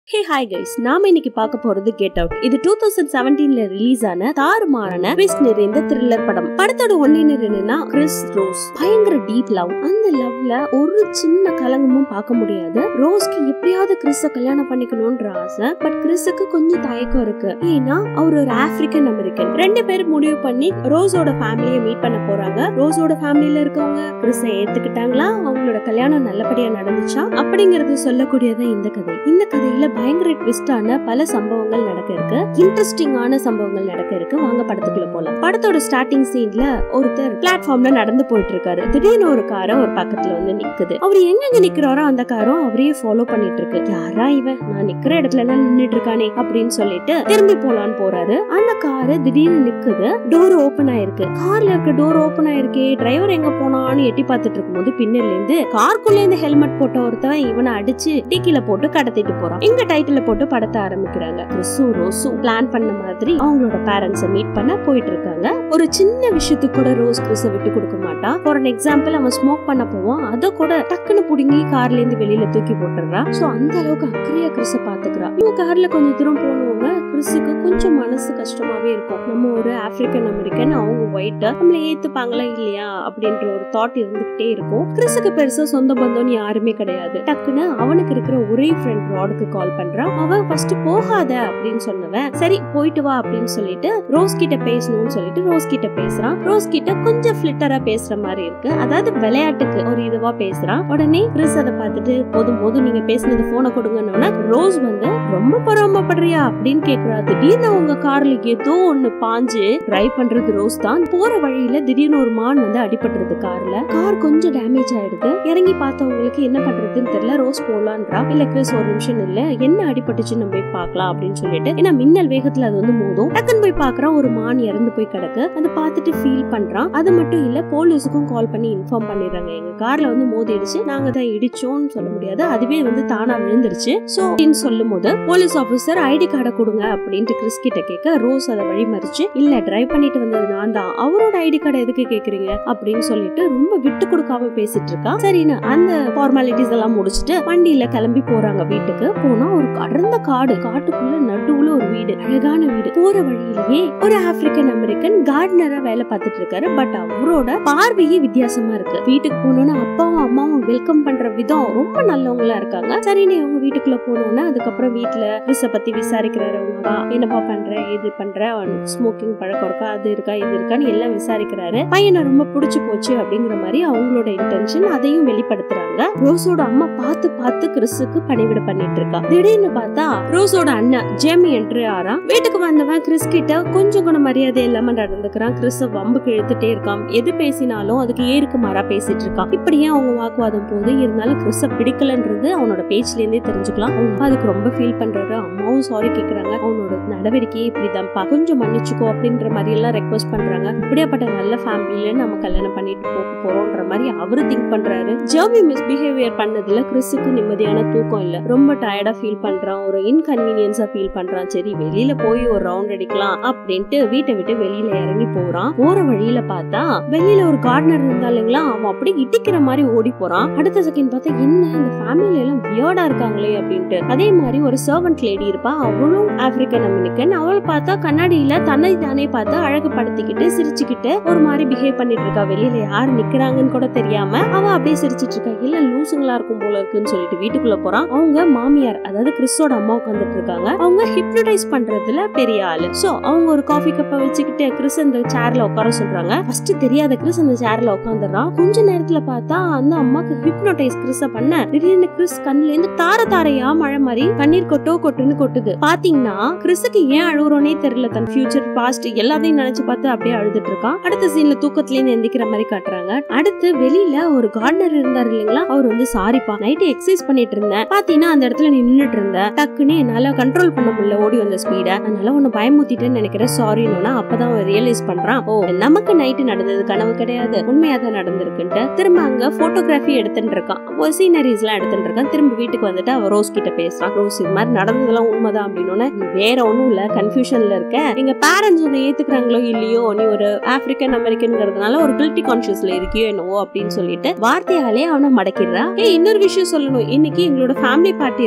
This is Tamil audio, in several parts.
ஹே ஹாய் கைஸ் நாம இன்னைக்கு பார்க்க போறது கெட் அவுட் இது டூ தௌசண்ட் செவன்டீன்ல ரிலீஸ் ஆன தாறுமாறான ட்விஸ்ட் நிறைந்த த்ரில்லர் படம் படத்தோட ஒன்னினர் என்னன்னா கிறிஸ் ரோஸ் பயங்கர டீப் லவ் அந்த லவ்ல ஒரு சின்ன கலங்கமும் பார்க்க முடியாது ரோஸ்க்கு எப்படியாவது கிறிஸ கல்யாணம் பண்ணிக்கணும்ன்ற ஆசை பட் கிறிஸுக்கு கொஞ்சம் தயக்கம் இருக்கு ஏன்னா அவர் ஒரு ஆப்பிரிக்கன் அமெரிக்கன் ரெண்டு பேரும் முடிவு பண்ணி ரோஸோட ஃபேமிலியை மீட் பண்ண போறாங்க ரோஸோட ஃபேமிலியில இருக்கவங்க கிறிஸ ஏத்துக்கிட்டாங்களா அவங்களோட கல்யாணம் நல்லபடியா நடந்துச்சா அப்படிங்கறது சொல்லக்கூடியதான் இந்த கதை இந்த கதையில பயங்கர ட்விஸ்டான பல சம்பவங்கள் நடக்க இருக்கு இன்ட்ரெஸ்டிங்கான சம்பவங்கள் நடக்க இருக்கு வாங்க படத்துக்குள்ள போலாம் படத்தோட ஸ்டார்டிங் சீன்ல ஒருத்தர் பிளாட்ஃபார்ம்ல நடந்து போயிட்டு இருக்காரு திடீர்னு ஒரு காரை ஒரு பக்கத்துல வந்து நிக்குது அவர் எங்கெங்க நிக்கிறாரோ அந்த காரும் அவரையே ஃபாலோ பண்ணிட்டு இருக்கு யாரா இவன் நான் நிக்கிற இடத்துல எல்லாம் நின்னுட்டு இருக்கானே அப்படின்னு சொல்லிட்டு திரும்பி போலான்னு போறாரு அந்த காரு திடீர்னு நிக்குது டோர் ஓபன் ஆயிருக்கு கார்ல இருக்க டோர் ஓபன் ஆயிருக்கே டிரைவர் எங்க போனான்னு எட்டி பார்த்துட்டு இருக்கும்போது பின்னர்ல இருந்து கார்க்குள்ள இருந்து ஹெல்மெட் போட்ட ஒருத்தவன் இவனை அடிச்சு டிக்கில போட்டு கடத்திட்டு போறான் எங்க டைட்டில போட்டு படத்தை ஆரம்பிக்கிறாங்க கிறிஸும் ரோஸும் பிளான் பண்ண மாதிரி அவங்களோட பேரண்ட்ஸ மீட் பண்ண போயிட்டு இருக்காங்க ஒரு சின்ன விஷயத்துக்கு கூட ரோஸ் கிறிஸ விட்டு கொடுக்க மாட்டான் ஃபார் an எக்ஸாம்பிள் அவன் ஸ்மோக் பண்ண போவான் அத கூட டக்குன்னு புடுங்கி கார்ல இருந்து வெளியில தூக்கி போட்டுறான் சோ அந்த அளவுக்கு அக்கறையா கிறிஸ பாத்துக்கிறா இவங்க கார்ல கொஞ்சம் தூரம் போனவங்க கிறிஸுக்கு கொஞ்சம் மனசு கஷ்டமாவே இருக்கும் நம்ம ஒரு ஆப்பிரிக்கன் அமெரிக்கன் அவங்க ஒயிட் நம்மள ஏத்துப்பாங்களா இல்லையா அப்படின்ற ஒரு தாட் இருந்துகிட்டே இருக்கும் கிறிஸுக்கு பெருசா சொந்த பந்தம்னு யாருமே கிடையாது டக்குன்னு அவனுக்கு இருக்கிற ஒரே ஃப்ரெண்ட் ராடுக்கு கால் பண்றான் அவன் ஃபர்ஸ்ட் போகாத அப்படின்னு சொன்னவன் சரி போயிட்டு வா அப்படின்னு சொல்லிட்டு ரோஸ் கிட்ட பேசணும்னு சொல்லிட்டு ரோஸ் கிட்ட பேசுறான் ரோஸ் கிட்ட கொஞ்சம் ஃபிளிட்டரா பேசுற மாதிரி இருக்கு அதாவது விளையாட்டுக்கு ஒரு இதுவா பேசுறான் உடனே கிறிஸ் அதை பார்த்துட்டு போதும் போதும் நீங்க பேசுனது போனை கொடுங்கன்னு ரோஸ் வந்து ரொம்ப பொறாமப்படுறியா அப்படின்னு கேக்குறா திடீர்னு அவங்க கார்ல ஏதோ ஒண்ணு பாஞ்சு டிரைவ் பண்றது ரோஸ் தான் போற வழியில திடீர்னு ஒரு மான் வந்து அடிபட்டுருது கார்ல கார் கொஞ்சம் டேமேஜ் ஆயிடுது இறங்கி பார்த்தவங்களுக்கு என்ன பண்றதுன்னு தெரியல ரோஸ் போலான்றா இல்ல கிறிஸ் ஒரு நிமிஷம் இல்ல என்ன அடிபட்டுச்சுன்னு நம்ம போய் பார்க்கலாம் அப்படின்னு சொல்லிட்டு ஏன்னா மின்னல் வேகத்துல அது வந்து மோதும் டக்குன்னு போய் பாக்குறான் ஒரு மான் இறந்து போய் கிடக்கு அதை பார்த்துட்டு ஃபீல் பண்றான் அது மட்டும் இல்ல போலீஸுக்கும் கால் பண்ணி இன்ஃபார்ம் பண்ணிடுறாங்க எங்க கார்ல வந்து மோதிடுச்சு நாங்க தான் இடிச்சோம்னு சொல்ல முடியாது அதுவே வந்து தானா விழுந்துருச்சு சோ அப்படின்னு சொல்லும் போது போலீஸ் ஆபீசர் ஐடி கார்டை கொடுங்க அப்படின்ட்டு கிறிஸ் கிட்ட கேட்க ரோஸ் அதை வழிமறிச்சு இல்ல டிரைவ் பண்ணிட்டு வந்தது நான் தான் அவரோட ஐடி கார்டை எதுக்கு கேக்குறீங்க அப்படின்னு சொல்லிட்டு ரொம்ப விட்டு கொடுக்காம பேசிட்டு இருக்கா சரின்னு அந்த ஃபார்மாலிட்டிஸ் எல்லாம் முடிச்சுட்டு வண்டியில கிளம்பி போறாங்க வீட்டுக்கு போனா ஒரு அடர்ந்த காடு காட்டுக்குள்ள நடுவுல ஒரு வீடு அழகான வீடு போற வழியிலேயே ஒரு ஆப்பிரிக்கன் அமெரிக்கன் கார்டனரா வேலை பார்த்துட்டு இருக்காரு பட் அவரோட பார்வையே வித்தியாசமா இருக்கு வீட்டுக்கு போனோன்னா அப்பாவும் அம்மாவும் வெல்கம் பண்ற விதம் ரொம்ப நல்லவங்களா இருக்காங்க சரின்னு அவங்க வீட்டுக்குள்ள போனோன்னா அதுக்கப்புறம் வீட்டுல கிறிஸ பத்தி விசாரிக்கிறாரு அவங்க அப்பா என்னப்பா பண்ற இது பண்ற ஸ்மோக்கிங் பழக்கம் இருக்கா அது இருக்கா இது இருக்கான்னு எல்லாம் விசாரிக்கிறாரு பையனை ரொம்ப பிடிச்சு போச்சு அப்படிங்கிற மாதிரி அவங்களோட இன்டென்ஷன் அதையும் வெளிப்படுத்துறாங்க ரோஸோட அம்மா பார்த்து பார்த்து கிறிஸுக்கு பணிவிட பண்ணிட்டு இருக்கா திடீர்னு பார்த்தா ரோஸோட அண்ணன் ஜேமி என்று ஆறா வீட்டுக்கு வந்தவன் கிறிஸ் கிட்ட கொஞ்சம் கூட மரியாதை இல்லாம நடந்துக்கிறான் கிறிஸ் வம்புக்கு இழுத்துட்டே இருக்கான் எது பேசினாலும் அதுக்கு ஏருக்கு மாறா பேசிட்டு இருக்கான் இப்படியே அவங்க வாக்குவாதம் போது இருந்தாலும் கிறிஸ பிடிக்கலன்றது அவனோட பேச்சுல இருந்தே தெரிஞ்சுக்கலாம் அவங்க அப்பா அதுக்கு ரொம்ப ஃபீல் பண்றாரு அம்மாவும் சாரி கேக்குறாங்க அவனோட நடவடிக்கையே இப்படிதான்ப்பா கொஞ்சம் மன்னிச்சுக்கோ அப்படின்ற மாதிரி எல்லாம் ரெக்வஸ்ட் பண்றாங்க இப்படியாப்பட்ட நல்ல ஃபேமிலியில நம்ம கல்யாணம் பண்ணிட்டு போக போறோம்ன்ற மாதிரி அவரு திங்க் பண்றாரு ஜெர்மி மிஸ்பிஹேவியர் பண்ணதுல கிறிஸுக்கு நிம்மதியான தூக்கம் இல்ல ரொம்ப டயர்டா ஃபீல் பண்றான் ஒரு இன்கன்வீனியன்ஸா ஃபீல் பண்றான் சரி வெளியில போய் ஒரு ரவுண்ட் அடிக்கலாம் அப்படின்ட்டு வீட்டை விட்டு வெளியில இறங்கி போறான் போற வழியில பார்த்தா வெளியில ஒரு கார்டனர் இருந்தாலுங்களா அவன் அப்படியே இடிக்கிற மாதிரி ஓடி போறான் அடுத்த செகண்ட் பார்த்தா என்ன இந்த ஃபேமிலில எல்லாம் வியர்டா இருக்காங்களே அப்படின்ட்டு அதே மாதிரி ஒரு சர்வன்ட் லேடி இருப்பா அவளும் ஆப்பிரிக்கன் அமெரிக்கன் அவள் பார்த்தா கண்ணாடியில தன்னை தானே பார்த்து அழகுபடுத்திக்கிட்டு சிரிச்சுக்கிட்டு ஒரு மாதிரி பிஹேவ் பண்ணிட்டு இருக்கா வெளியில யார் நிக்கிறாங்கன்னு கூட தெரியாம அவ அப்படியே சிரிச்சிட்டு இருக்கா இல்ல லூசுங்களா இருக்கும் போல இருக்குன்னு சொல்லிட்டு வீட்டுக்குள்ள போறான் அவங்க மாமியார் அதாவது கிறிஸோட அம்மா உட்காந்துட்டு இருக்காங்க அவங்க ஹிப்னடைஸ் பண்றதுல பெரிய ஆளு சோ அவங்க ஒரு காஃபி கப்பை வச்சுக்கிட்டு கிறிஸ் அந்த சேர்ல உட்கார சொல்றாங்க ஃபர்ஸ்ட் தெரியாத கிறிஸ் அந்த சேர்ல உட்காந்துறான் கொஞ்ச நேரத்துல பார்த்தா அந்த அம்மாக்கு ஹிப்னோடைஸ் கிறிஸ பண்ண திடீர்னு கிறிஸ் கண்ணுல இருந்து தார தாரையா மழை மாதிரி கண்ணீர் கொட்டோ கொட்டுன்னு கொட்டுது பாத்தீங்கன்னா கிறிஸுக்கு ஏன் அழுகுறோனே தெரியல தன் ஃபியூச்சர் பாஸ்ட் எல்லாத்தையும் நினைச்சு பார்த்து அப்படியே அழுதுட்டு இருக்கான் அடுத்த சீன்ல தூக்கத்துல இருந்து எந்திக்கிற மாதிரி காட்டுறாங்க அடுத்து வெளியில ஒரு கார்டனர் இருந்தார் இல்லைங்களா அவர் வந்து சாரிப்பா நைட்டு எக்ஸசைஸ் பண்ணிட்டு இருந்தேன் பாத்தீங்கன்னா அந்த இடத்துல நீ நின்னுட்டு இருந்த டக்குன்னு என்னால கண்ட்ரோல் பண்ண முடியல ஓடி வந்த ஸ்பீட அதனால உன்னை பயமுத்திட்டேன்னு நினைக்கிறேன் சாரின்னு அப்பதான் அவன் ரியலைஸ் பண்றான் ஓ நமக்கு நைட்டு நடந்தது கனவு கிடையாது உண்மையா தான் நடந்திருக்குன்ட்டு திரும்ப அங்க போட்டோகிராஃபி எடுத்துட்டு இருக்கான் ஒரு சீனரிஸ் எல்லாம் எடுத்துட்டு இருக்கான் திரும்ப வீட்டுக்கு வந்துட்டு அவ ரோஸ் கிட்ட பேசுறான் ரோஸ் இது மாதிரி நடந்ததெல்லாம் உண்மைதான் அப்படின்னு நீ வேற ஒண்ணும் இல்ல கன்ஃபியூஷன்ல இருக்க எங்க பேரண்ட்ஸ் உன்னை ஏத்துக்கிறாங்களோ இல்லையோ நீ ஒரு ஆப்பிரிக்கன் அமெரிக்கன்ங்கிறதுனால ஒரு கில்ட்டி கான்சியஸ்ல இருக்கியோ என்னவோ அப்படின்னு சொல்லிட்டு வார்த்தையாலே அவனை மடக்கிடுறா ஏ இன்னொரு விஷயம் சொல்லணும் இன்னைக்கு எங்களோட ஃபேமிலி பார்ட்டி இருக்கு அது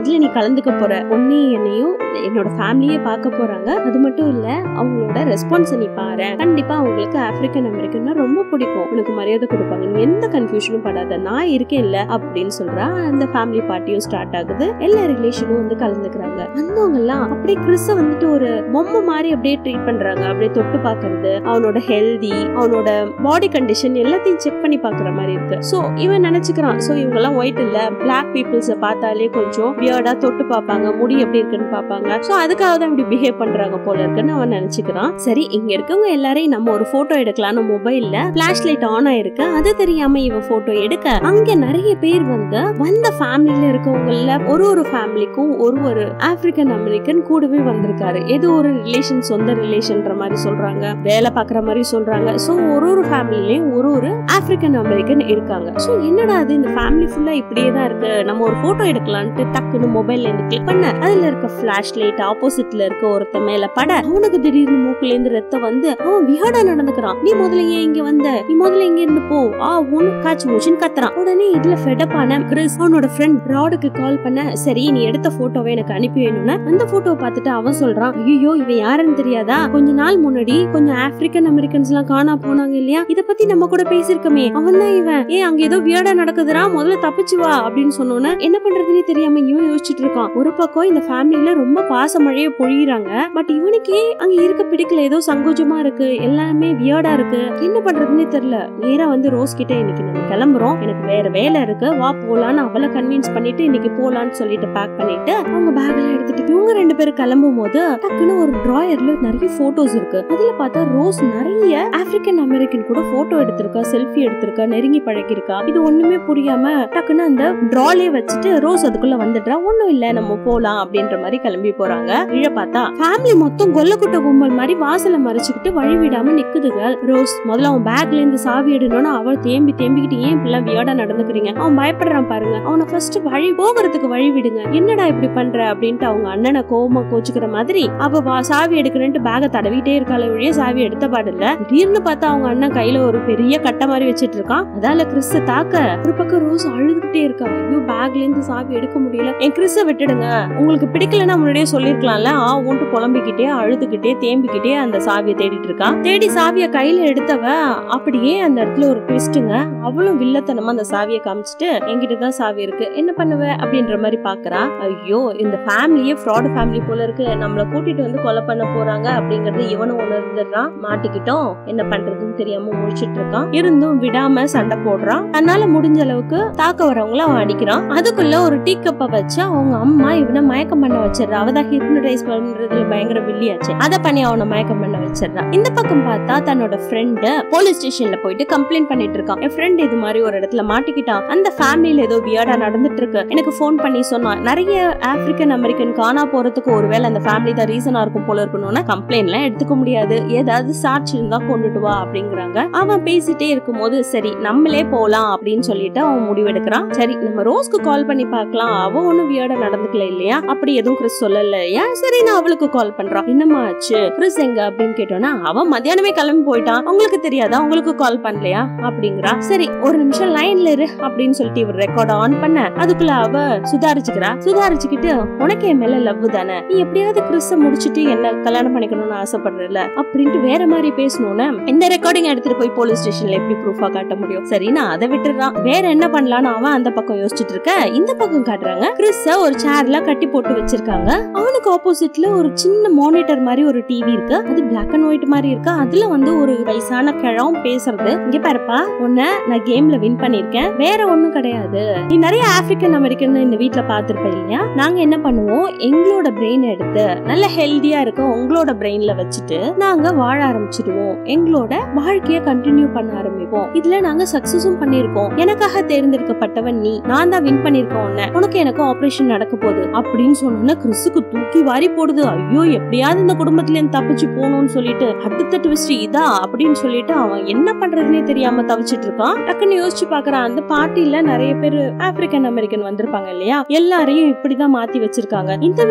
அதுல நீ கலந்துக்க போற உன்னையும் என்னையும் என்னோட ஃபேமிலியே பார்க்க போறாங்க அது மட்டும் இல்ல அவங்களோட ரெஸ்பான்ஸ் நீ பாரு கண்டிப்பா அவங்களுக்கு ஆப்பிரிக்கன் அமெரிக்கன்னா ரொம்ப பிடிக்கும் உனக்கு மரியாதை கொடுப்பாங்க நீ எந்த கன்ஃபியூஷனும் படாத நான் இருக்கேன்ல அப்படின்னு சொல்றா அந்த ஃபேமிலி பார்ட்டியும் ஸ்டார்ட் ஆகுது எல்லா ரிலேஷனும் வந்து கலந்துக்கிறாங்க வந்தவங்க எல்லாம் அப்படியே கிறிஸ வந்துட்டு ஒரு பொம்மை மாதிரி அப்படியே ட்ரீட் பண்றாங்க அப்படியே தொட்டு பாக்குறது அவனோட ஹெல்தி அவனோட பாடி கண்டிஷன் எல்லாத்தையும் செக் பண்ணி பாக்குற மாதிரி இருக்கு சோ இவன் நினைச்சுக்கிறான் சோ இவங்க எல்லாம் ஒயிட் இல்ல பிளாக் பீப்புள்ஸ பார்த்தாலே கொஞ்சம் வியர்டா தொட்டு பார்ப்பாங்க முடி எப்படி இருக்குன்னு பார்ப்பாங்க சோ அதுக்காக தான் இப்படி பிஹேவ் பண்றாங்க போல இருக்குன்னு அவன் நினைச்சுக்கிறான் சரி இங்க இருக்கவங்க எல்லாரையும் நம்ம ஒரு போட்டோ எடுக்கலாம்னு மொபைல்ல பிளாஷ் லைட் ஆன் ஆயிருக்கு அது தெரியாம இவன் போட்டோ எடுக்க அங்க நிறைய பேர் வந்து வந்த ஃபேமிலில இருக்கவங்கள ஒரு ஒரு ஃபேமிலிக்கும் ஒரு ஒரு ஆப்பிரிக்கன் அமெரிக்கன் கூடவே வந்திருக்காரு ஏதோ ஒரு ரிலேஷன் சொந்த ரிலேஷன்ற மாதிரி சொல்றாங்க வேலை பாக்குற மாதிரி சொல்றாங்க சோ ஒரு ஒரு ஃபேமிலிலயும் ஒரு ஒரு ஆப்பிரிக்கன் அமெரிக்கன் இருக்காங்க சோ என்னடா அது இந்த ஃபேமிலி ஃபுல்லா இப்படியே தான் இருக்கு நம்ம ஒரு போட்டோ எடுக்கலான்ட்டு டக்குன்னு மொபைல்ல இருந்து கிளிக் பண்ண அதுல இருக்க பிளாஷ் லைட் ஆப்போசிட்ல இருக்க ஒருத்த மேல பட அவனுக்கு திடீர்னு மூக்குல இருந்து ரத்தம் வந்து அவன் வியாடா நடந்துக்கிறான் நீ முதல்ல ஏன் இங்க வந்த நீ முதல்ல இங்க இருந்து போ ஆ உன் காச்சு மூச்சுன்னு கத்துறான் உடனே இதுல ஃபெடப்பான கிறிஸ் அவனோட ஃப்ரெண்ட் ராடுக்கு கால் பண்ண சரி நீ எடுத்த போட்டோவை எனக்கு அனுப்பி வேணும்னு அந்த போட்டோவை பார்த்துட்டு அவன் சொல்றான் ஐயோ இவன் யாருன்னு தெரியாதா கொஞ்ச நாள் முன்னாடி கொஞ்சம் ஆப்பிரிக்கன் அமெரிக்கன்ஸ் எல்லாம் காணா போனாங்க இல்லையா இத பத்தி நம்ம கூட பேசிருக்கோமே அவன் தான் இவன் ஏன் அங்க ஏதோ வியாடா நடக்குதுடா முதல்ல தப்பிச்சு வா அப்படின்னு சொன்னோன்னே என்ன பண்றதுன்னே தெரியாம இவன் யோசிச்சுட்டு இருக்கான் ஒரு பக்கம் இந்த ஃபேமிலில ரொம்ப பாச மழைய பொழியிறாங்க பட் இவனுக்கே அங்க இருக்க பிடிக்கல ஏதோ சங்கோஜமா இருக்கு எல்லாமே வியர்டா இருக்கு என்ன பண்றதுன்னே தெரியல நேரா வந்து ரோஸ் கிட்ட இன்னைக்கு நம்ம கிளம்புறோம் எனக்கு வேற வேலை இருக்கு வா போலான்னு அவளை கன்வின்ஸ் பண்ணிட்டு இன்னைக்கு போலான்னு சொல்லிட்டு பேக் பண்ணிட்டு அவங்க பேக் எல்லாம் எடுத்துட்டு இவங்க ரெண்டு பேரும் கிளம்பும் போது டக்குன்னு ஒரு டிராயர்ல நிறைய போட்டோஸ் இருக்கு அதுல பார்த்தா ரோஸ் நிறைய ஆப்பிரிக்கன் அமெரிக்கன் கூட போட்டோ எடுத்திருக்கா செல்ஃபி எடுத்திருக்கா நெருங்கி பழகிருக்கா இது ஒண்ணுமே புரியாம டக்குன்னு அந்த டிராலே வச்சுட்டு ரோஸ் அதுக்குள்ள வந்துடுறா ஒண்ணும் இல்ல நம்ம போலாம் அப்படின்ற மாதிரி கிளம்பி போறாங்க இழ பார்த்தா ஃபேமிலி மொத்தம் கொல்லக்குட்ட கும்பல் மாதிரி வாசலை மறைச்சுக்கிட்டு வழி விடாம நிக்குதுங்க ரோஸ் முதல்ல அவன் பேக்ல இருந்து சாவி எடுனோன்னு அவள் தேம்பி தேம்பிக்கிட்டு ஏன் இப்படிலாம் வியாடா நடந்துக்கிறீங்க அவன் பயப்படுறான் பாருங்க அவனை ஃபர்ஸ்ட் வழி போகிறதுக்கு வழி விடுங்க என்னடா இப்படி பண்ற அப்படின்ட்டு அவங்க அண்ணனை கோவமா கோச்சுக்கிற மாதிரி அவ வா சாவி எடுக்கிறேன்ட்டு பேக தடவிட்டே இருக்காளே வழியே சாவி எடுத்த பாடில்ல திடீர்னு பார்த்தா அவங்க அண்ணன் கையில ஒரு பெரிய கட்டை மாதிரி வச்சிட்டு இருக்கான் அதால கிறிஸ தாக்க ஒரு பக்கம் ரோஸ் அழுதுகிட்டே இருக்கா ஐயோ பேக்ல இருந்து சாவி எடுக்க முடியல என் கிறிஸ விட்டுடுங்க உங்களுக்கு பிடிக்கலன்னா முன்னாடியே சொல்லிருக்கலாம்ல ஆ ஊன்ட்டு புலம்பிக்கிட்டே அழுதுகிட்டே தேம்பிக்கிட்டே அந்த சாவியை தேடிட்டு இருக்கா தேடி சாவிய கையில எடுத்தவ அப்படியே அந்த இடத்துல ஒரு ட்விஸ்ட்டுங்க அவளும் வில்லத்தனமா அந்த சாவியை காமிச்சிட்டு என்கிட்ட தான் சாவி இருக்கு என்ன பண்ணுவ அப்படின்ற மாதிரி பாக்குறா ஐயோ இந்த ஃபேமிலியே ஃப்ராட் ஃபேமிலி போல இருக்கு நம்மள கூட்டிட்டு வந்து கொலை பண்ண போறாங்க அப்படிங்கறது இவனும் உணர்ந்துடுறான் மாட்டிக்கிட்டோம் என்ன பண்றதுன்னு தெரியாம முழிச்சிட்டு இருக்கான் இருந்தும் விடாம சண்டை போடுறான் தன்னால முடிஞ்ச அளவுக்கு தாக்க வரவங்கள அவன் அடிக்கிறான் அதுக்குள்ள ஒரு டீ கப்பை வச்சு அவங்க அம்மா இவனை மயக்கம் பண்ண வச்சிடுறா அவதான் ஹிப்னடைஸ் பண்றதுல பயங்கர வில்லியாச்சு அதை பண்ணி அவனை மயக்கம் பண்ண வச்சிடுறா இந்த பக்கம் பார்த்தா தன்னோட ஃப்ரெண்டு போலீஸ் ஸ்டேஷன்ல போயிட்டு கம்ப்ளைண்ட் பண்ணிட்டு இருக்கான் என் ஃப்ரெண்ட் இது மாதிரி ஒரு இடத்துல மாட்டிக்கிட்டான் அந்த ஃபேமிலியில ஏதோ வியர்டா நடந்துட்டு இருக்கு எனக்கு ஃபோன் பண்ணி சொன்னான் நிறைய ஆப்பிரிக்கன் அமெரிக்கன் காணா போறதுக்கு ஒருவேளை அந்த ஃபேமிலி தான் ரீசனா இருக்கும் போல இருக்கணும்னா கம்ப்ளைண்ட் எல்லாம் எடுத்துக்க முடியாது ஏதாவது சாட்சி இருந்தா கொண்டுட்டு வா அப்படிங்கிறாங்க அவன் பேசிட்டே இருக்கும்போது சரி நம்மளே போலாம் அப்படின்னு சொல்லிட்டு அவன் முடிவெடுக்கிறான் சரி நம்ம ரோஸ்க்கு கால் பண்ணி பார்க்கலாம் அவ ஒண்ணும் வியர்டா நடந்துக்கல இல்லையா அப்படி எதுவும் கிறிஸ் சொல்லலையா சரி நான் அவளுக்கு கால் பண்றான் என்னம்மா ஆச்சு கிறிஸ் எங்க அப்படின்னு கேட்டோம்னா அவன் மத்தியானமே கிளம்பி போயிட்டான் உங்களுக்கு தெரியாதா உங்களுக்கு கால் பண்ணலையா அப்படிங்கிறா சரி ஒரு நிமிஷம் லைன்ல இரு அப்படின்னு சொல்லிட்டு இவர் ரெக்கார்ட் ஆன் பண்ண அதுக்குள்ள அவ சுதாரிச்சுக்கிறா சுதாரிச்சுக்கிட்டு உனக்கு என் மேல லவ் தானே நீ எப்படியாவது கிறிஸ முடிச்சிட்டு என்ன கல்யாணம் பண்ணிக்கணும்னு ஆசைப்படுறல அப்படின்ட்டு வேற மாதிரி பேசணும்னு இந்த ரெக்கார்டிங் எடுத்துட்டு போய் போலீஸ் ஸ்டேஷன்ல எப்படி ப்ரூஃபா காட்ட முடியும் சரி நான் அதை விட்டுறான் வேற என்ன பண்ணலாம்னு அவன் அந்த பக்கம் யோசிச்சுட்டு இருக்க இந்த பக்கம் காட்டுறாங்க கிறிஸ ஒரு சேர்ல கட்டி போட்டு வச்சிருக்காங்க அவனுக்கு ஆப்போசிட்ல ஒரு சின்ன மானிட்டர் மாதிரி ஒரு டிவி இருக்கு அது பிளாக் அண்ட் ஒயிட் மாதிரி இருக்கு அதுல வந்து ஒரு வயசான கிழவும் பேசுறது இங்க பாருப்பா உன்ன நான் கேம்ல வின் பண்ணிருக்கேன் வேற ஒண்ணும் கிடையாது நீ நிறைய ஆப்பிரிக்கன் அமெரிக்கன் இந்த வீட்ல பாத்திருப்ப இல்லையா நாங்க என்ன பண்ணுவோம் எங்களோட பிரெயின் எடுத்து நல்ல ஹெல்தியா இருக்க உங்களோட பிரெயின்ல வச்சுட்டு நாங்க வாழ ஆரம்பிச்சிடுவோம் எங்களோட வாழ்க்கைய கண்டினியூ பண்ண ஆரம்பிப்போம் இதுல நாங்க சக்சஸும் பண்ணிருக்கோம் எனக்காக தேர்ந்தெடுக்கப்பட்டவன் நீ நான் தான் வின் பண்ணிருக்கோம் உன்னை உனக்கு எனக்கு ஆபரேஷன் நடக்க போகுது அப்படின்னு சொன்னோன்னா கிறிஸுக்கு தூக்கி வாரி போடுது ஐயோ எப்படியாவது இந்த குடும்பத்துல இருந்து தப்பிச்சு போகணும்னு சொல்லிட்டு அடுத்த ட்விஸ்ட் இதா அப்படின்னு சொல்லிட்டு அவன் என்ன பண்றதுனே தெரியாம தவிச்சிட்டு இருக்கான் டக்குன்னு யோசிச்சு பாக்குறான் அந்த பார்ட்டில நிறைய பேர் ஆப்பிரிக்கன் அமெரிக்கன் வந்திருப்பாங்க இல்லையா எல்லாரையும் இப்படிதான் மாத்தி வச்சிருக்காங்க இந்த வீட்ல ஒரு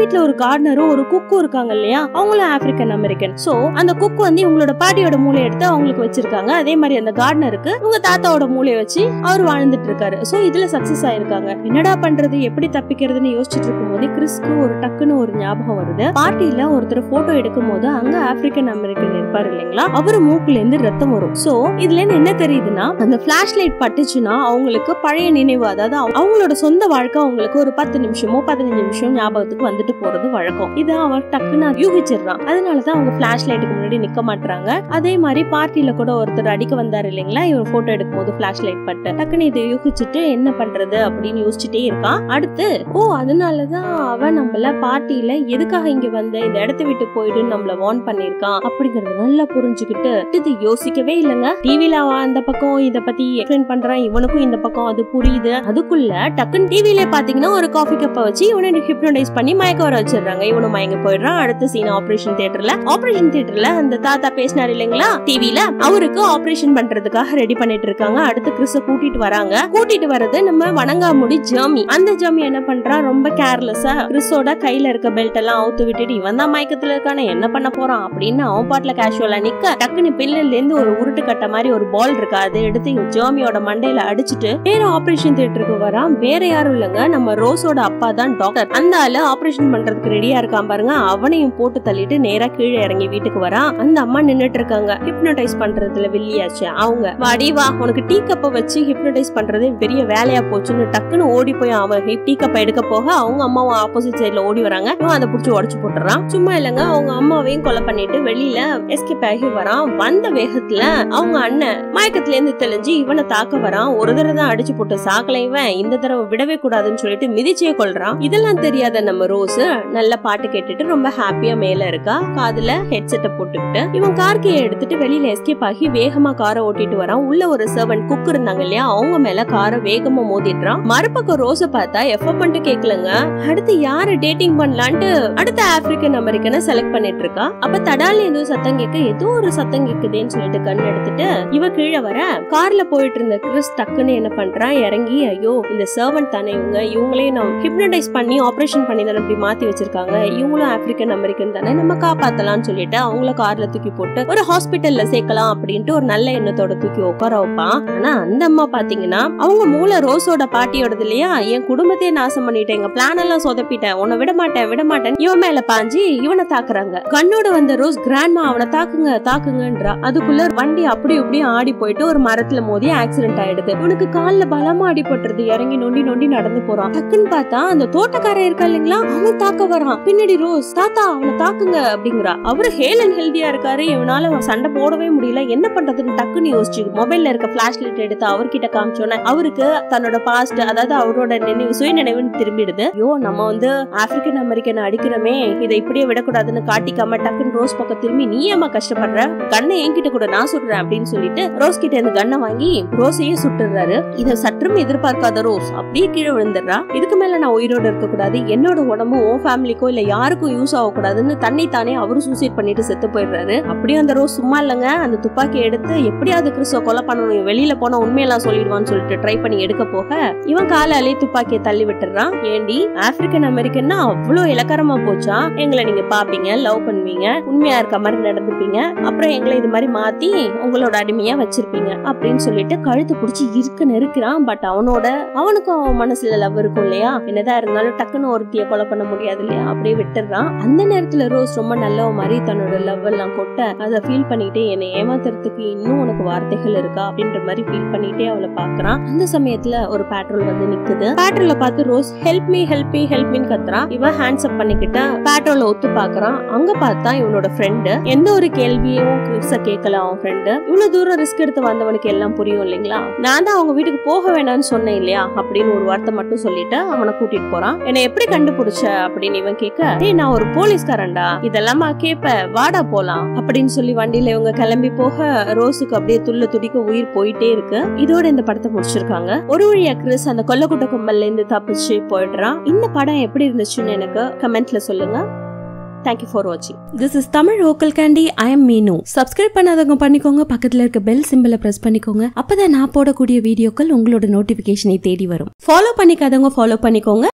கார்டனரும் ஒரு குக்கும் இருக்காங்க இல்லையா அவங்களும் ஆப்பிரிக்கன் அமெரிக்கன் சோ அந்த குக்கு வந்து இவங்களோட பாட்டியோட மூளையை எடுத்து அவங்களுக்கு வச்சிருக்காங்க அதே மாதிரி அந்த கார்டனருக்கு இவங்க தாத்தாவோட மூளையை வச்சு அவர் வாழ்ந்துட்டு இருக்காரு சோ இதுல சக்சஸ் ஆயிருக்காங்க என்னடா பண்றது எப்படி தப்பிக்கிறதுன்னு யோசிச்சுட்டு இருக்கும் போது கிறிஸ்க்கு ஒரு டக்குன்னு ஒரு ஞாபகம் வருது பார்ட்டியில ஒருத்தர் போட்டோ எடுக்கும் போது அங்க ஆப்பிரிக்கன் அமெரிக்கன் இருப்பாரு இல்லைங்களா அவரு மூக்குல இருந்து ரத்தம் வரும் சோ இதுல இருந்து என்ன தெரியுதுன்னா அந்த பிளாஷ் லைட் பட்டுச்சுன்னா அவங்களுக்கு பழைய நினைவு அதாவது அவ- அவங்களோட சொந்த வாழ்க்கை அவங்களுக்கு ஒரு பத்து நிமிஷமோ பதினஞ்சு நிமிஷம் ஞாபகத்துக்கு வந்துட்டு போறது வழக்கம் இது அவன் டக்குன்னு யூகிச்சிடுறான் அதனாலதான் அவங்க பிளாஷ் லைட்டுக்கு முன்னாடி நிக்க மாட்டாங்க அதே மாதிரி பார்ட்டியில கூட ஒருத்தர் அடிக்க வந்தாரு இல்லைங்களா இவர் போட்டோ எடுக்கும் போது பிளாஷ் லைட் பட்டு டக்குன்னு இதை யூகிச்சுட்டு என்ன பண்றது அப்படின்னு யோசிச்சுட்டே இருக்கான் அடுத்து ஓ அதனாலதான் அவன் நம்மள பார்ட்டியில எதுக்காக இங்க வந்த இந்த இடத்த விட்டு போயிடு நம்மள வார்ன் பண்ணிருக்கான் அப்படிங்கறது நல்லா புரிஞ்சுக்கிட்டு இது யோசிக்கவே இல்லைங்க டிவில அவன் அந்த பக்கம் இத பத்தி எக்ஸ்பிளைன் பண்றான் இவனுக்கும் இந்த பக்கம் அது புரியுது அதுக்குள்ள டக்குன்னு டிவில பாத்தீங்கன்னா ஒரு காஃபி கப்பை வச்சு இவனை ஹிப்னோடைஸ் பண்ணி மயக்க வர வச்சிடுறாங்க இவனும் மயங்க போயிடுறான் அடுத்த சீன் ஆபரேஷன் தியேட்டர்ல ஆபரேஷன் தியேட்டர்ல அந்த தாத்தா பேசினாரு இல்லைங்களா டிவில அவருக்கு ஆபரேஷன் பண்றதுக்காக ரெடி பண்ணிட்டு இருக்காங்க அடுத்து கிறிஸ கூட்டிட்டு வராங்க கூட்டிட்டு வரது நம்ம வணங்காமுடி ஜாமி அந்த ஜாமி என்ன பண்றான் ரொம்ப கேர்லெஸ்ஸா கிறிஸோட கையில இருக்க பெல்ட் எல்லாம் அவுத்து விட்டுட்டு இவன் தான் மயக்கத்துல இருக்கானே என்ன பண்ண போறான் அப்படின்னு அவன் பாட்டுல கேஷுவலா நிக்க டக்குன்னு பில்லுல இருந்து ஒரு உருட்டு கட்ட மாதிரி ஒரு பால் இருக்கு அதை எடுத்து இவன் ஜாமியோட மண்டையில அடிச்சுட்டு வேற ஆபரேஷன் தியேட்டருக்கு வரான் வேற யாரும் இல்லைங்க நம்ம ரோஸோட அப்பா தான் டாக்டர் அந்த ஆளு ஆபரேஷன் பண்றதுக்கு ரெடியா இருக்கான் பாருங்க அவனையும் போட்டு தள்ளிட்டு நேரா கீழே இறங்கி வீட்டுக்கு வரான் அந்த அம்மா நின்னுட்டு இருக்காங்க ஹிப்னோடைஸ் பண்றதுல வெள்ளியாச்சு அவங்க வாடி வா உனக்கு டீ கப்பை வச்சு ஹிப்னோடைஸ் பண்றது பெரிய வேலையா போச்சுன்னு டக்குன்னு ஓடி போய் அவன் டீ கப்பை எடுக்க போக அவங்க அம்மாவும் ஆப்போசிட் சைடுல ஓடி வராங்க இவன் அதை புடிச்சு உடச்சு போட்டுறான் சும்மா இல்லைங்க அவங்க அம்மாவையும் கொலை பண்ணிட்டு வெளியில எஸ்கேப் ஆகி வரான் வந்த வேகத்துல அவங்க அண்ணன் மயக்கத்துல இருந்து தெளிஞ்சு இவனை தாக்க வரான் ஒரு தடவை தான் அடிச்சு போட்டு சாக்கல இவன் இந்த தடவை விடவே கூடாதுன்னு சொல்லிட்டு மிதிச்சே கொள்றான் இதெல்லாம் தெரியாத நம்ம ரோஸ் நல்ல பாட்டு கேட்டுட்டு ரொம்ப ஹாப்பியா மேல இருக்கா காதுல ஹெட்செட்டை போட்டுக்கிட்டு இவன் கார் கீயை எடுத்துட்டு வெளியில எஸ்கேப் ஆகி வேகமா காரை ஓட்டிட்டு வரான் உள்ள ஒரு சர்வன்ட் குக் இருந்தாங்க இல்லையா அவங்க மேல காரை வேகமா மோதிடுறான் மறுபக்கம் ரோஸ பார்த்தா எஃப் பண்ணிட்டு கேக்கலங்க அடுத்து யாரு டேட்டிங் பண்ணலான்ட்டு அடுத்த ஆப்பிரிக்கன் அமெரிக்கனை செலக்ட் பண்ணிட்டு இருக்கா அப்ப தடால ஏதோ சத்தம் கேட்க ஏதோ ஒரு சத்தம் கேக்குதேன்னு சொல்லிட்டு கண் எடுத்துட்டு இவ கீழே வர கார்ல போயிட்டு இருந்த கிறிஸ் டக்குன்னு என்ன பண்றான் இறங்கி ஐயோ இந்த சர்வன்ட் தானே இவங்க இவங்களையும் நம்ம ஹிப்னடைஸ் பண்ணி ஆபரேஷன் பண்ணி தானே இப்படி மாத்தி வச்சிருக்காங்க இவங்களும் ஆப்பிரிக்கன் அமெரிக்கன் தானே நம்ம காப்பாத்தலாம்னு சொல்லிட்டு அவங்கள கார்ல தூக்கி போட்டு ஒரு ஹாஸ்பிட்டல்ல சேர்க்கலாம் அப்படின்ட்டு ஒரு நல்ல எண்ணத்தோட தூக்கி உட்கார வைப்பான் ஆனா அந்த அம்மா பாத்தீங்கன்னா அவங்க மூளை ரோஸோட பாட்டியோடது இல்லையா என் குடும்பத்தையே நாசம் பண்ணிட்டேன் எங்க பிளான் எல்லாம் சொதப்பிட்டேன் உன்னை விட மாட்டேன் விட மாட்டேன் இவன் மேல பாஞ்சு இவனை தாக்குறாங்க கண்ணோட வந்த ரோஸ் கிராண்ட்மா அவனை தாக்குங்க தாக்குங்கன்றா அதுக்குள்ள வண்டி அப்படி இப்படி ஆடி போயிட்டு ஒரு மரத்துல மோதி ஆக்சிடென்ட் ஆயிடுது இவனுக்கு கால்ல பலமா அடிபட்டுருது இறங்கி நொண்டி நொண்டி நடந்து போறான் டக்குன்னு பார்த்தா அந்த தோட்டக்காரன் இருக்கா இல்லைங்களா அவன் தாக்க வரான் பின்னாடி ரோஸ் தாத்தா அவனை தாக்குங்க அப்படிங்கிறா அவரு ஹேல் அண்ட் ஹெல்தியா இருக்காரு இவனால அவன் சண்டை போடவே முடியல என்ன பண்றதுன்னு டக்குன்னு யோசிச்சு மொபைல்ல இருக்க பிளாஷ் லைட் எடுத்து அவர்கிட்ட காமிச்சோன்னே அவருக்கு தன்னோட பாஸ்ட் அதாவது அவரோட நினைவு சுய நினைவுன்னு திரும்பிடுது ஐயோ நம்ம வந்து ஆப்பிரிக்கன் அமெரிக்கன் அடிக்கிறோமே இதை இப்படியே விடக்கூடாதுன்னு காட்டிக்காம டக்குன்னு ரோஸ் பக்கம் திரும்பி நீ ஏமா கஷ்டப்படுற கண்ணை என்கிட்ட கூட நான் சுடுறேன் அப்படின்னு சொல்லிட்டு ரோஸ் கிட்ட இருந்து கண்ணை வாங்கி ரோஸையே சுட்டுறாரு இத சற்றும் எதிர்பார்க்காத ரோஸ் அப்படியே கீழே விழுந்துடுறா இதுக்கு மேல நான் உயிரோட இருக்க கூடாது என்னோட உடம்பு உன் ஃபேமிலிக்கோ இல்ல யாருக்கும் யூஸ் ஆகக்கூடாதுன்னு தன்னை தானே அவரும் சூசைட் பண்ணிட்டு செத்து போயிடுறாரு அப்படியே அந்த ரோஸ் சும்மா இல்லைங்க அந்த துப்பாக்கி எடுத்து எப்படியாவது கிறிஸ்துவ கொலை பண்ணணும் வெளியில போனா உண்மையெல்லாம் சொல்லிடுவான்னு சொல்லிட்டு ட்ரை பண்ணி எடுக்க போக இவன் காலாலே துப்பாக்கியை தள்ளி விட்டுறான் ஏண்டி ஆப்பிரிக்கன் அமெரிக்கன்னா அவ்வளவு இலக்கரமா போச்சா எங்களை நீங்க பாப்பீங்க லவ் பண்ணுவீங்க உண்மையா இருக்க மாதிரி நடந்துப்பீங்க அப்புறம் எங்களை இது மாதிரி மாத்தி உங்களோட அடிமையா வச்சிருப்பீங்க அப்படின்னு சொல்லிட்டு கழுத்து புடிச்சு இருக்க நெருக்கிறான் பட் அவனோட அவனுக்கும் அவன் மனசுல லவ் இருக்கும் இல்லையா என்னதான் இருந்தாலும் டக்குன்னு ஒருத்திய கொலை பண்ண முடியாது இல்லையா அப்படியே விட்டுறான் அந்த நேரத்துல ரோஸ் ரொம்ப நல்லவ மாதிரி தன்னோட லவ் எல்லாம் கொட்ட அதை ஃபீல் பண்ணிட்டே என்னை ஏமாத்துறதுக்கு இன்னும் உனக்கு வார்த்தைகள் இருக்கா அப்படின்ற மாதிரி ஃபீல் பண்ணிட்டே அவளை பாக்குறான் அந்த சமயத்துல ஒரு பேட்ரோல் வந்து நிக்குது பேட்ரோல பார்த்து Rose help me help me help மீன்னு கத்துறான் இவன் ஹேண்ட்ஸ் அப் பண்ணிக்கிட்ட பேட்ரோல ஒத்து பாக்குறான் அங்க பார்த்தா இவனோட ஃப்ரெண்டு எந்த ஒரு கேள்வியும் கிறிஸ கேட்கல அவன் ஃப்ரெண்டு இவ்வளவு தூரம் ரிஸ்க் எடுத்து வந்தவனுக்கு எல்லாம் புரியும் இல்லைங்களா நான் தான் அவங்க வீட்டுக்கு போக வேணாம்னு சொன்னேன் இல்லையா அப்படின்னு ஒரு வார்த்தை மட்டும் சொல்லிட்டு அவனை கூட்டிட்டு போறான் என்னை எப்படி கண்டுபிடிச்ச அப்படின்னு இவன் கேட்க ஏய் நான் ஒரு போலீஸ்காரன்டா இதெல்லாமா கேப்ப வாடா போலாம் அப்படின்னு சொல்லி வண்டியில இவங்க கிளம்பி போக ரோஸுக்கு அப்படியே துள்ள துடிக்க உயிர் போயிட்டே இருக்கு இதோட இந்த படத்தை முடிச்சிருக்காங்க ஒரு வழியா கிறிஸ் அந்த கொல்லக்கூட்ட கும்பல்ல இருந்து தப்பிச்சு போயிடுறான் இந்த படம் எப்படி இருந்துச்சுன்னு எனக்கு கமெண்ட்ல சொல்லுங்க தேங்க்யூ ஃபார் வாட்சிங் this is Tamil vocal candy I am Meenu subscribe பண்ணாதவங்க பண்ணிக்கோங்க பக்கத்துல இருக்க பெல் சிம்பிளை பிரஸ் பண்ணிக்கோங்க அப்பதான் நான் போடக்கூடிய வீடியோக்கள் உங்களோட நோட்டிபிகேஷனை தேடி வரும் ஃபாலோ பண்ணிக்காதவங்க ஃபாலோ பண்ணிக்கோங்க